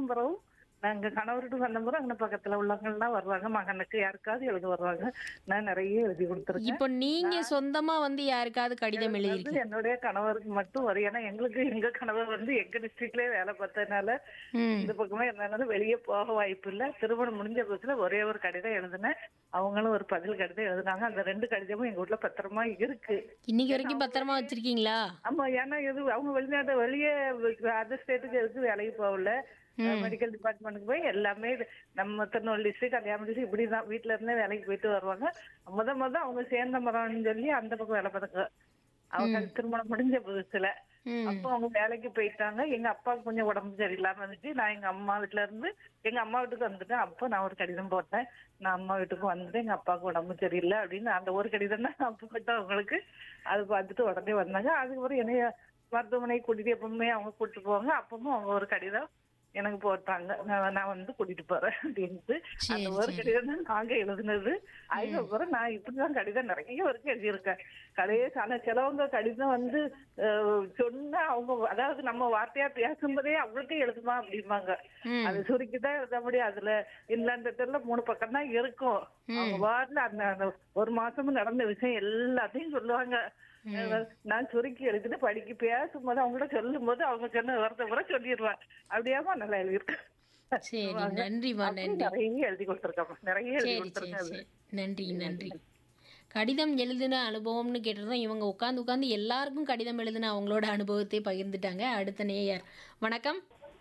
பிறகும் நாங்க கணவர்கிட்ட வந்த பிறகு அங்க பக்கத்துல உள்ளவங்க எல்லாம் வருவாங்க மகனுக்கு யாருக்காவது எழுத வருவாங்க நான் நிறைய எழுதி கொடுத்துருக்கேன் இப்போ நீங்க சொந்தமா வந்து யாருக்காவது கடிதம் அது எழுதிருக்கீங்க என்னுடைய கணவருக்கு மட்டும் வரும் ஏன்னா எங்களுக்கு எங்க கணவர் வந்து எங்க டிஸ்ட்ரிக்ட்லயே வேலை பார்த்ததுனால ம் இந்த பக்கமா என்னன்னா வெளியே போக வாய்ப்பு இல்ல திருமணம் முடிஞ்ச பட்சத்துல ஒரே ஒரு கடிதம் எழுதினேன் அவங்களும் ஒரு பதில் கடிதம் எழுதினாங்க அந்த ரெண்டு கடிதமும் எங்க வீட்ல பத்திரமா இருக்கு இன்னைக்கு வரைக்கும் பத்திரமா வச்சிருக்கீங்களா ஆமா ஏன்னா இது அவங்க வெளிநாட்டு வெளியே அதர் ஸ்டேட்டுக்கு எதுக்கு வேலைக்கு போகல மெடிக்கல் டிபார்ட்மெண்ட்டுக்கு போய் எல்லாமே இது நம்ம திருநெல்வேலி டிஸ்ட்ரிக்ட் கல்யாணம் டிஸ்ட்ரிக்ட் இப்படிதான் வீட்டுல இருந்தே வேலைக்கு போயிட்டு வருவாங்க முத முத அவங்க சேர்ந்த மரம்னு சொல்லி அந்த பக்கம் வேலை பார்த்தாங்க அவங்க திருமணம் முடிஞ்ச புதுசுல ம் அப்போ அவங்க வேலைக்கு போயிட்டாங்க எங்க அப்பாவுக்கு கொஞ்சம் உடம்பு சரியில்லாம இருந்துச்சு நான் எங்க அம்மா வீட்டுல இருந்து எங்க அம்மா வீட்டுக்கு வந்துட்டேன் அப்போ நான் ஒரு கடிதம் போட்டேன் நான் அம்மா வீட்டுக்கு வந்துட்டு எங்க அப்பாவுக்கு உடம்பு சரியில்லை அப்படின்னு அந்த ஒரு கடிதம் தான் அப்போ போட்டேன் அவங்களுக்கு அது பார்த்துட்டு உடனே வந்தாங்க அதுக்கப்புறம் என்னைய மருத்துவமனை கூட்டிட்டு எப்பவுமே அவங்க கூட்டிட்டு போவாங்க அப்பவும் அவங்க ஒரு கடிதம் எனக்கு போட்டாங்க நான் நான் வந்து கூட்டிட்டு போறேன் அப்படின்ட்டு அந்த ஒரு கடிதம் தான் நாங்க எழுதுனது அதுக்கப்புறம் நான் இப்படிதான் கடிதம் நிறைய வரைக்கும் எழுதியிருக்கேன் கடைசி ஆனா சிலவங்க கடிதம் வந்து அஹ், சொன்னா அவங்க அதாவது நம்ம வார்த்தையா பேசும்போதே அவங்களுக்கே எழுதுமா அப்படிம்பாங்க ம் அது சுருக்கிதான் எழுத முடியும் அதுல இல்லாண்டத்துல மூணு பக்கம் தான் இருக்கும் அவங்க வார்டில் அந்த அந்த ஒரு மாசமும் நடந்த விஷயம் எல்லாத்தையும் சொல்லுவாங்க நான் சுருக்கி எழுதிட்டு படிக்க பேசும்போது அவங்கள சொல்லும் போது அவங்க சொன்ன வார்த்தை கூட சொல்லிடுவேன் அப்படியாமா நல்லா எழுதியிருக்கேன் சரி நன்றிமா அப்படி நன்றி நிறைய எழுதி கொடுத்துருக்கேன் நிறைய எழுதி சரி சரி கொடுத்துருக்கேன் சரி நன்றி நன்றி கடிதம் எழுதின அனுபவம்னு கேட்டதும் இவங்க உட்காந்து உட்காந்து எல்லாருக்கும் கடிதம் எழுதின அவங்களோட அனுபவத்தை பகிர்ந்துட்டாங்க அடுத்த நேயர் வணக்கம்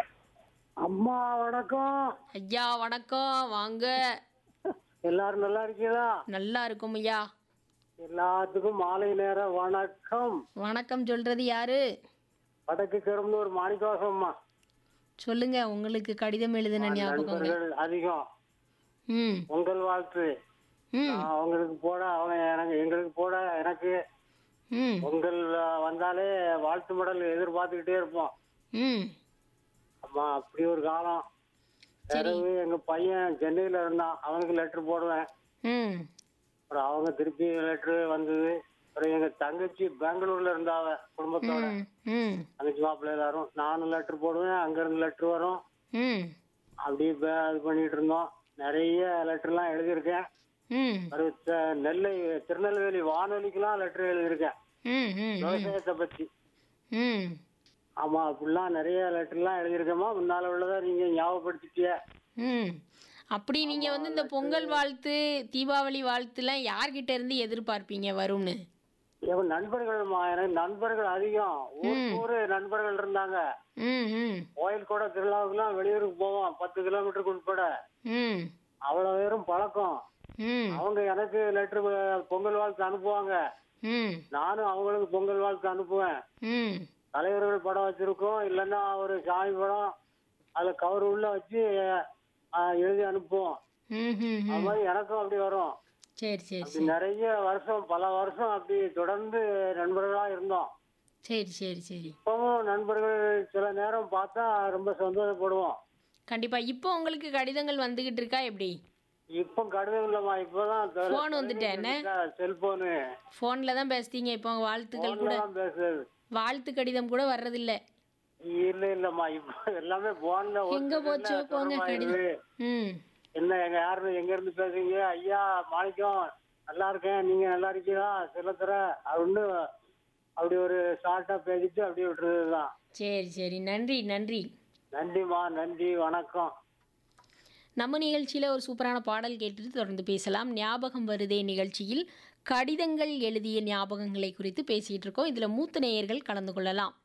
அம்மா வணக்கம் ஐயா வணக்கம் வாங்க எல்லாரும் நல்லா இருக்கீங்களா நல்லா இருக்கும் ஐயா எல்லாத்துக்கும் மாலை நேர வணக்கம் வணக்கம் சொல்றது யாரு வடக்கு கரும்பூர் மாணிக்கவாசம்மா சொல்லுங்க உங்களுக்கு கடிதம் எழுதின ஞாபகம் நண்பர்கள் அதிகம் ம் உங்கள் வாழ்த்து ம் நான் அவங்களுக்கு போட அவங்க எனக்கு எங்களுக்கு போட எனக்கு ம் உங்கள் வந்தாலே வாழ்த்து மடல் எதிர்பார்த்துக்கிட்டே இருப்போம் ம் அம்மா அப்படி ஒரு காலம் பிறகு எங்க பையன் சென்னையில இருந்தான் அவனுக்கு லெட்டர் போடுவேன் ம் அப்புறம் அவங்க திருப்பி லெட்டர் வந்தது அப்புறம் எங்க தங்கச்சி பெங்களூர்ல இருந்தாவ குடும்பத்தோட ம் ம் தங்கச்சி மாப்பிள்ளை எல்லாரும் நானும் லெட்டர் போடுவேன் அங்க இருந்து லெட்டர் வரும் ம் அப்படியே பே- இது பண்ணிட்டு இருந்தோம் நிறைய லெட்டர்லாம் எழுதியிருக்கேன் ம் ஒரு த- நெல்லை திருநெல்வேலி வானொலிக்கெல்லாம் லெட்டர் எழுதியிருக்கேன் ம் ம் விவசாயத்தை பத்தி ம் ஆமா அப்படிலாம் நிறைய லெட்டர்லாம் எழுதியிருக்கேம்மா முன்னால உள்ளதை நீங்க ஞாபகப்படுத்திட்டிய ம் அப்படி நீங்க வந்து இந்த பொங்கல் வாழ்த்து தீபாவளி வாழ்த்துலாம் யார்கிட்ட இருந்து எதிர்பார்ப்பீங்க வரும்னு எவன் நண்பர்கள்மா எனக்கு நண்பர்கள் அதிகம் ஊர் ஊரு நண்பர்கள் இருந்தாங்க ம் ம் கோயில் கூட திருவிழாவுக்குலாம் வெளியூருக்கு போவோம் பத்து கிலோமீட்டருக்கு உட்பட ம் அவ்வளவு பேரும் பழக்கம் ம் அவங்க எனக்கு லெட்டர் பொங்கல் வாழ்த்து அனுப்புவாங்க ம் நானும் அவங்களுக்கு பொங்கல் வாழ்த்து அனுப்புவேன் ம் தலைவர்கள் படம் வச்சிருக்கோம் இல்லைன்னா ஒரு சாமி படம் அதுல கவர் உள்ள வச்சு அஹ், எழுதி அனுப்புவோம் ம் ம் அது ம் மாதிரி எனக்கும் அப்படி வரும் சரி சரி அப்படி சரி நிறைய வருஷம் பல வருஷம் அப்படி தொடர்ந்து நண்பர்களா இருந்தோம் சரி சரி சரி இப்பவும் நண்பர்கள் சில நேரம் பார்த்தா ரொம்ப சந்தோஷப்படுவோம் கண்டிப்பா இப்போ உங்களுக்கு கடிதங்கள் வந்துகிட்டு இருக்கா எப்படி இப்போ கடிதம் இல்லம்மா இப்பதான் Phone வந்துட்டேன், என்ன? செல்போனு ஃபோனில் தான் பேசுறீங்க இப்போ வாழ்த்துக்கள் கூட தான் பேசுறது வாழ்த்து கடிதம் கூட வர்றதில்ல இல்ல இல்லம்மா இப்போ எல்லாமே போன்ல எங்க போச்சோ போங்க கடிதம் ம் என்ன எங்க யாரு எங்க இருந்து பேசுறீங்க ஐயா மாணிக்கம் நல்லா இருக்கேன் நீங்க நல்லா இருக்கீங்களா சிலத்தர அப்படின்னு அப்படி ஒரு ஷார்ட்டா பேசிட்டு அப்படியே விட்டுறதுதான் சரி சரி நன்றி நன்றி நன்றிம்மா நன்றி வணக்கம் நம்ம நிகழ்ச்சியில் ஒரு சூப்பரான பாடல் கேட்டுட்டு தொடர்ந்து பேசலாம் ஞாபகம் வருதே நிகழ்ச்சியில் கடிதங்கள் எழுதிய ஞாபகங்களை குறித்து பேசிகிட்டு இருக்கோம் இதில் மூத்த நேயர்கள் கலந்து கொள்ளலாம்